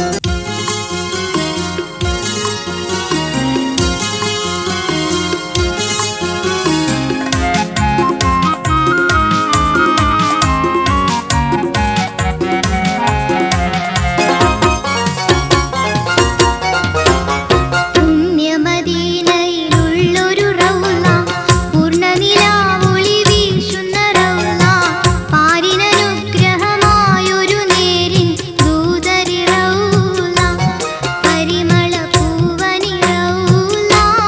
പുണ്യമദീനയിലുള്ളൊരു റൗള പൂർണ്ണനിലാവൊളി വീശുന്ന റൗള പാരിനനുഗ്രഹമായൊരു നേരിൻ ദൂതരി റൗള പരിമള പൂവനി റൗള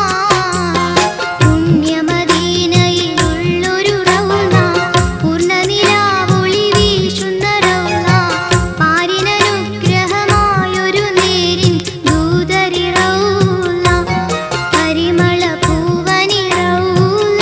പുണ്യമദീനയിലുള്ളൊരു റൗള പൂർണ്ണനിലാവൊളി വീശുന്ന റൗള പാരിനനുഗ്രഹമായൊരു നേരിൻ ദൂതരി റൗള പരിമള പൂവനി റൗള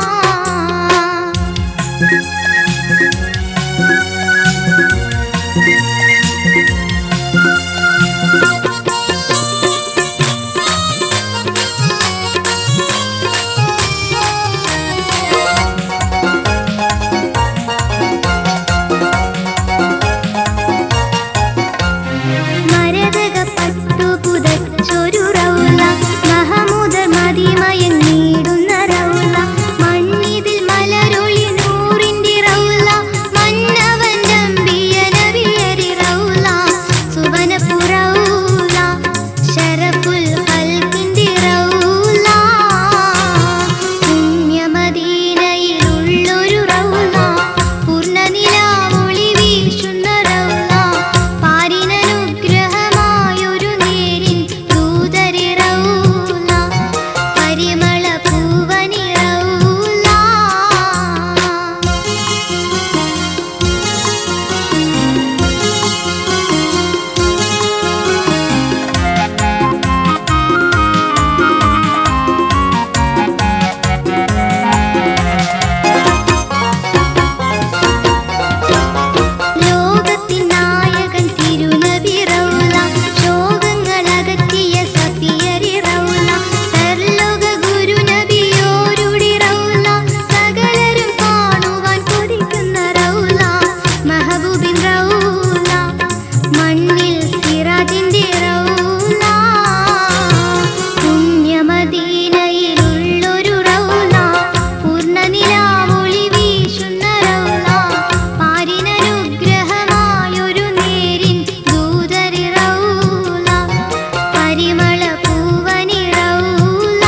മരതകപ്പട്ടു പുതച്ചൊരു റൗള മഹമുദർ മതിമയങ്ങിടുന്ന റൗള മണ്ണിതിൽ മലരൊളി നൂറിന്റെ റൗള മന്നവൻ നമ്പിയ നബിയരി റൗള സുവനപ്പു റൗള ശരഫുൽ ഖൽഖിന്റെ റൗള പുണ്യമദീനയിലുള്ളൊരു റൗള പൂർണ്ണനിലാവൊളി വീശുന്ന റൗള പാരിനനുഗ്രഹമായൊരു നേരിൻ ദൂതരി റൗള പരിമള പൂവനി റൗള ലോകത്തിൻ നായകൻ തിരുനബി റൗള ശോകങ്ങളകറ്റിയ സഫിയരി റൗള സർലോക ഗുരു നബിയോരുടി റൗള സകലരും കാണുവാൻ കൊതിക്കുന്ന റൗള മഹബൂബിൻ റൗള മണ്ണിൽ സിറാജിന്റെ റൗള പുണ്യമദീനയിലുള്ളൊരു റൗള പൂർണ്ണനിലാവൊളി വീശുന്ന റൗള പാരിനനുഗ്രഹമായൊരു നേരിൻ ദൂതരി റൗള പരിമള പൂവനി റൗള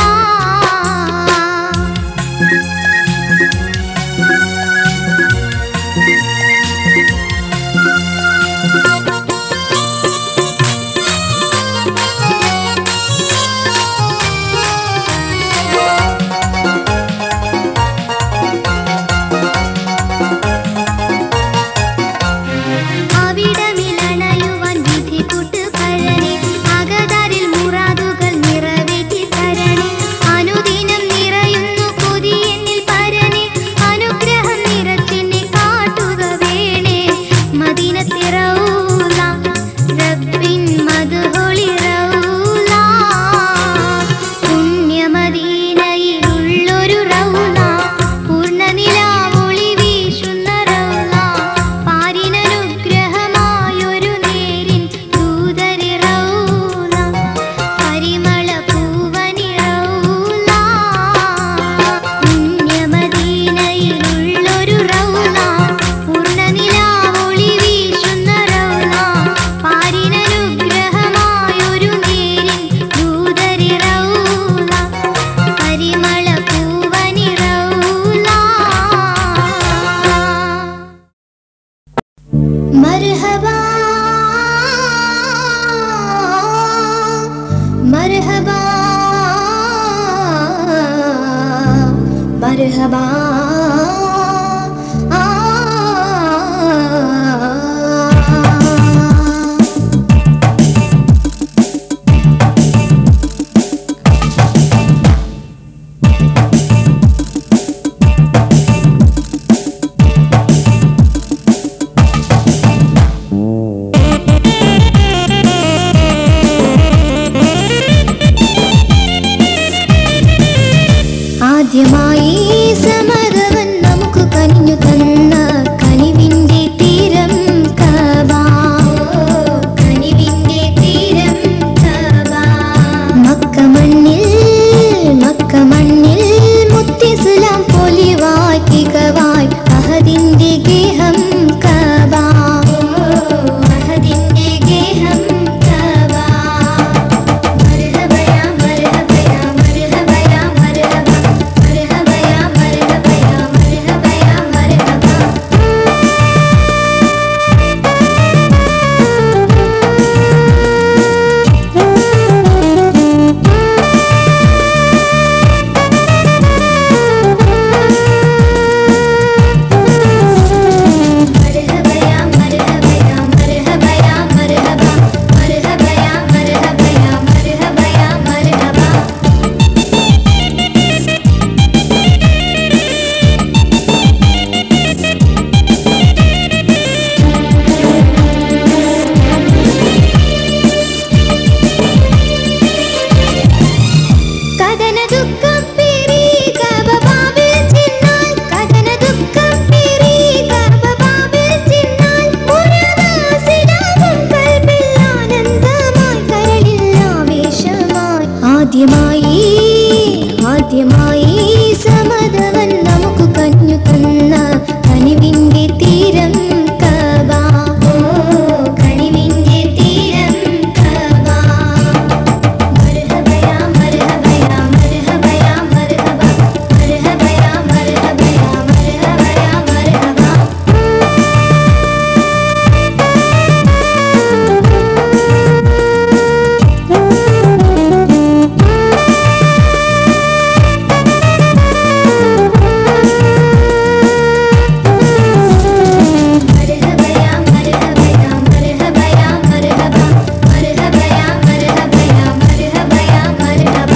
അവിടമിലണയുവാൻ വിധി കൂട്ട് പഴനി അകതാരിൽ മുറാദുകൾ നിറവേറ്റി തരണി അനുദിനം നിറയുന്നു കൊതിയെന്നിൽ പരനി അനുഗ്രഹം നിറച്ചെന്നെ കാട്ടുക വേണേ മദീനത്തിറൗല റബ്ബിൻ മധുഹൊളി റൗല പുണ്യമദീനയിലുള്ളൊരു റൗല പൂർണ്ണനിലാവൊളി വീശുന്ന റൗല പാരിനനുഗ്രഹമായൊരു നേരിൻ ദൂതരി റൗല പരിമള പൂവനി റൗല പുണ്യമദീനയിലുള്ളൊരു റൗല പൂർണ്ണനിലാവൊളി വീശുന്ന റൗല പാരിനനുഗ്രഹമായൊരു നേരിൻ ദൂതരി റൗല പരിമള പൂവനി റൗല مرحبا مرحبا مرحبا ആദ്യമായി സമരവൻ നമുക്ക് കനിഞ്ഞു തന്ന കനിവിന്റെ തീരം കബ കനിവിന്റെ ആദ്യമായി ആദ്യമായി സമതവൻ നമുക്ക് കഞ്ഞു തന്ന കനിവിന്റെ തീരം കബ ഓ കനിവിന്റെ തീരം കബ മർഹബയാ മർഹബയാ മർഹബയാ മർഹബ മർഹബയാ മർഹബയാ മർഹബയാ മർഹബ മർഹബയാ മർഹബയാ മർഹബയാ മർഹബ മർഹബയാ മർഹബയാ മർഹബയാ മർഹബ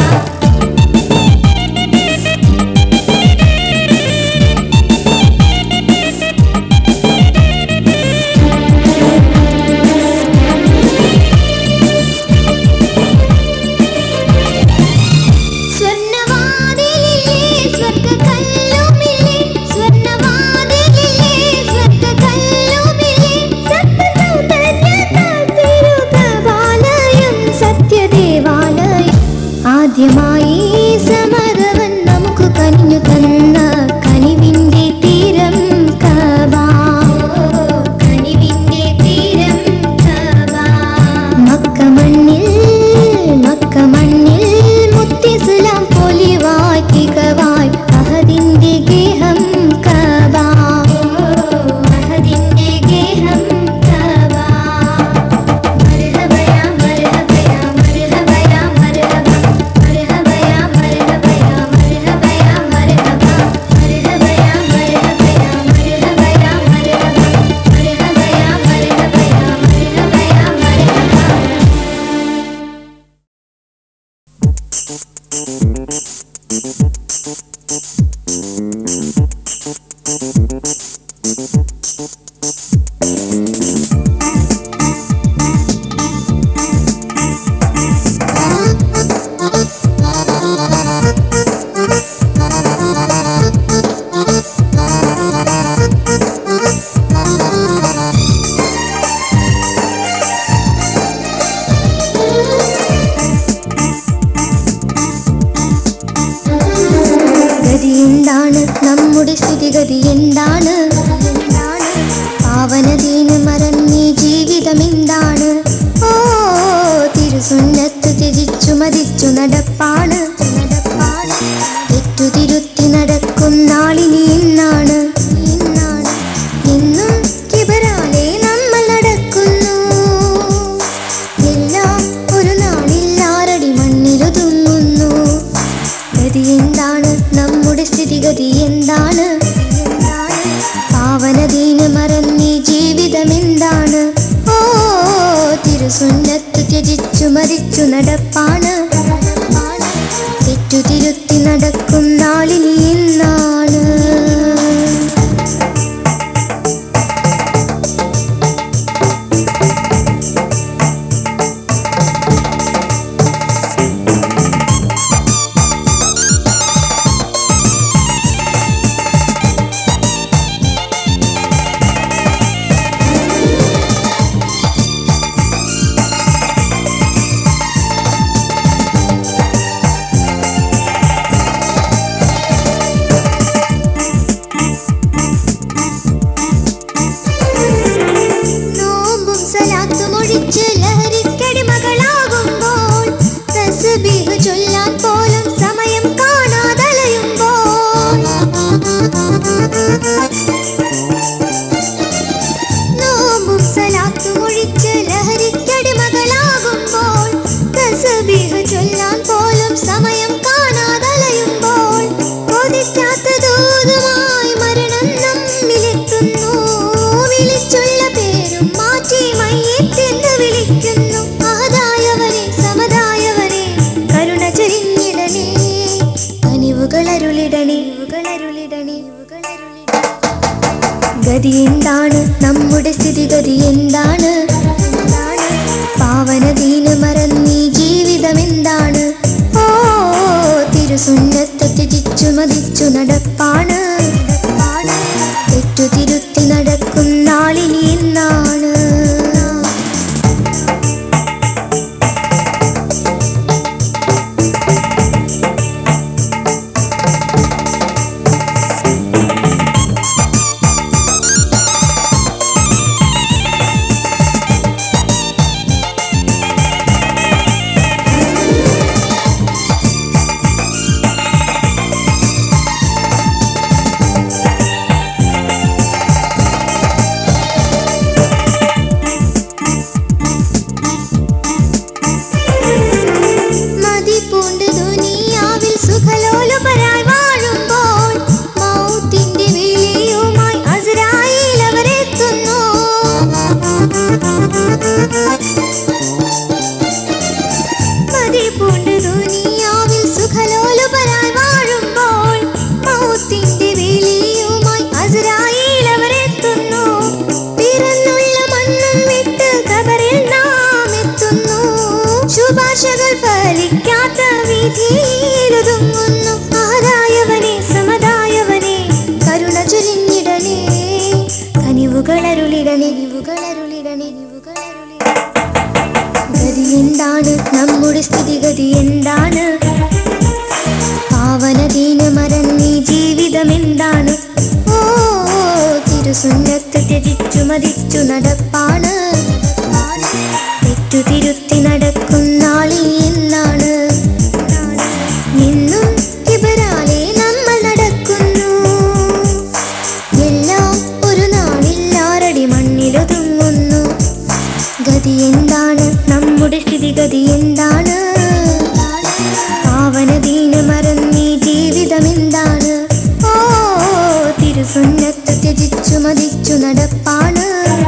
സ്വർണ്ണവാതിലില്ലേ സ്വർഗ്ഗകല്ലുമില്ലേ സ്വർണ്ണവാതിലില്ലേ സ്വർഗ്ഗകല്ലുമില്ലേ സപ്തസൗന്ദര്യത്താൽ തിരുകപാലയം സത്യദേവാലയം ആദ്യമായി സമരവൻ നമുക്ക് കനിഞ്ഞു തന്ന കനിവിന്റെ തീരം കബ കനിവിന്റെ തീരം കബ മക്ക മണ്ണിൽ മക്ക മണ്ണിൽ മുത്തിസ്ലാം പൊലിവായി തികവായി അഹദിന്റെ ഗേഹം കബ അഹദിന്റെ ഗേഹം കബ മർഹബയാ മർഹബയാ മർഹബയാ മർഹബ മർഹബയാ മർഹബയാ മർഹബയാ മർഹബ മർഹബയാ മർഹബയാ മർഹബയാ മർഹബ മർഹബയാ മർഹബയാ മർഹബയാ മർഹബ ഗതി എന്താണ് നമ്മുടെ സ്ഥിതിഗതി എന്താണ് പാവനദീന് മറന്നീ ജീവിതം എന്താണ് ഓ തിരുസുന്നത്ത് ത്യജിച്ചു മതിച്ചു നടപ്പാണ് തെറ്റു തിരുത്തി നടക്കും നാളിനി ഇന്നാണ് ഇന്നാണ് ഇന്നും കിബരാലെ നമ്മൾ നടക്കുന്നു എല്ലാം ഒരു നാളിൽ ആറടി മണ്ണിലൊതുങ്ങുന്നു ഗതി എന്താണ് നമ്മുടെ സ്ഥിതിഗതി എന്താണ് പാവനദീന് മറന്നീ ജീവിതം എന്താണ് ഓ തിരുസുന്നത്ത് ത്യജിച്ചു മരിച്ചു നടപ്പാണ് തെറ്റു തിരുത്തി നടക്കും നാളിനി ഇന്നാണ് നോമ്പും സലാത്തും ഒഴിച്ച് ലഹരിക്കടിമകളാകുമ്പോൾ തസ്ബീഹ് ചൊല്ലാൻ പോലും സമയം കാണാതലയുമ്പോൾ നോമ്പും സലാത്തും ഒഴിച്ച് ലഹരിക്കടിമകളാകുമ്പോൾ തസ്ബീഹ് ചൊല്ലാൻ പോലും സമയം കാണാതലയുമ്പോൾ കൊതിക്കാത്ത ദൂതുമായി മരണം നമ്മിലെത്തുന്നു വിളിച്ചുള്ള പേരും മാറ്റി മയ്യത്തെന്ന് വിളിക്കുന്നു അഹദായവനെ സമതായവനെ കരുണ ചൊരിഞ്ഞിടണേ കനിവുകളരുളിടണേ ുകളിടണേ ഗതി എന്താണ് നമ്മുടെ സ്ഥിതിഗതി എന്താണ് പാവനദീന് മറന്നീ ജീവിതം എന്താണ് ഓ തിരുസുന്നത്ത് ത്യജിച്ചു മതിച്ചു നടപ്പാണ് തെറ്റു തിരുത്തി നടക്കും നാളിനി എന്നാണ് ഫലിക്കാത്ത വിധിയിലൊതുങ്ങുന്നു ആരായവനെ സമതായവനെ കരുണ ചൊരിഞ്ഞിടണേ കനിവുകളരുളിടണേ നിവുകളരുളിടണേ നിവുകളരുളിടണേ ഗതി എന്താണ് നമ്മുടെ സ്ഥിതിഗതി എന്താണ് പാവനദീന മറന്നീ ജീവിതം എന്താണ് ഓ തിരുസുന്നത്ത് ത്യജിച്ചു മതിച്ചു നടപ്പാണ് തെറ്റു തിരുത്തി നടക്കും നാളിൽ എന്നാണ് നിന്നും കിബരാലെ നമ്മൾ നടക്കുന്നു എല്ലാം ഒരു നാളിൽ ആറടി മണ്ണിലൊതുങ്ങുന്നു ഗതി എന്താണ് നമ്മുടെ സ്ഥിതിഗതി എന്താണ് പാവനദീന മറന്നീ ജീവിതം എന്താണ് ഓ തിരുസുന്നത്ത് ത്യജിച്ചു മതിച്ചു നടപ്പാണ്